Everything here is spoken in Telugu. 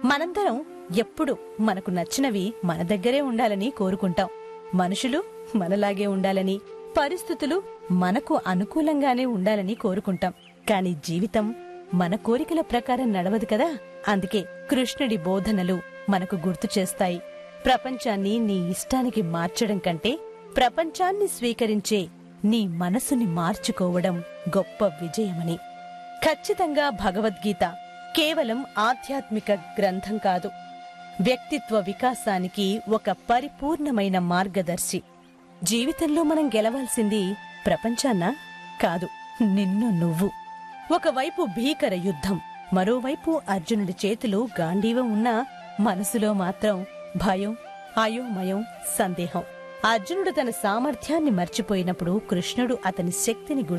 మనందరం ఎప్పుడు మనకు నచ్చినవి మన దగ్గరే ఉండాలని కోరుకుంటాం మనుషులు మనలాగే ఉండాలని పరిస్థితులు మనకు అనుకూలంగానే ఉండాలని కోరుకుంటాం కాని జీవితం మన కోరికల ప్రకారం నడవదు కదా అందుకే కృష్ణుడి బోధనలు మనకు గుర్తు చేస్తాయి ప్రపంచాన్ని నీ ఇష్టానికి మార్చడం కంటే ప్రపంచాన్ని స్వీకరించే నీ మనసుని మార్చుకోవడం గొప్ప విజయమని ఖచ్చితంగా భగవద్గీత కేవలం ఆధ్యాత్మిక గ్రంథం కాదు వ్యక్తిత్వ వికాసానికి ఒక పరిపూర్ణమైన మార్గదర్శి జీవితంలో మనం గెలవాల్సింది ప్రపంచాన్న కాదు నిన్ను నువ్వు ఒకవైపు భీకర యుద్ధం మరోవైపు అర్జునుడి చేతిలో గాంధీవం ఉన్నా మనసులో మాత్రం భయం అయోమయం సందేహం అర్జునుడు తన సామర్థ్యాన్ని మర్చిపోయినప్పుడు కృష్ణుడు అతని శక్తిని గుర్తు